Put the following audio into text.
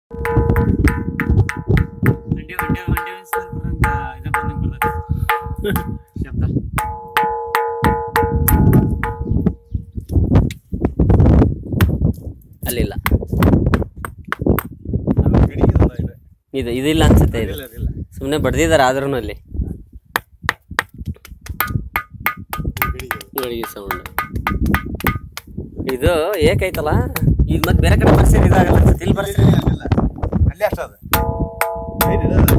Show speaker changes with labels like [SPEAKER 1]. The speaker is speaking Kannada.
[SPEAKER 1] ಮಂಡ್ಯ ಮಂಡ್ಯ ಮಂಡ್ಯ ಅನ್ಸ್ಕೊಂಡ್ಬಿಟ್ರಂತ ಇದು ಬಂದಂಗ್ ಬರ್ತದೆ. ಶಬ್ದ
[SPEAKER 2] ಅಲ್ಲಿಲ್ಲ
[SPEAKER 3] ಅದು ಗಡಿಗೆದಲ್ಲ ಇದೆ.
[SPEAKER 2] ಇದು ಇದಿಲ್ಲ ಅನ್ಸುತ್ತೆ ಇದು
[SPEAKER 3] ಇಲ್ಲ, ಇಲ್ಲ.
[SPEAKER 2] ಸುಮ್ಮನೆ ಬಡ್ದಿದ್ದಾರೆ ಆದ್ರೂ ಅಲ್ಲಿ
[SPEAKER 3] ಇದು ಗಡಿಗೆ.
[SPEAKER 2] ಗಡಿಗೆ ಸೌಂಡ್ ಇದು ಏಕೈತಲ್ಲ ಈಗ ಮತ್ತೆ ಬೇರೆ ಕಡೆ ಬರ್ಸಿದ್ರೆ ಇದಾಗಲ್ಲ ಅನ್ಸುತ್ತೆ ಇಲ್ಲಿ ಬರ್ಸಿದ್ರೆ
[SPEAKER 3] ಇಲ್ಲ, ಇಲ್ಲ. ಅಲ್ಲೇ ಅಷ್ಟೇ ಅದು. ಐದು ಇದೆ ಅದು.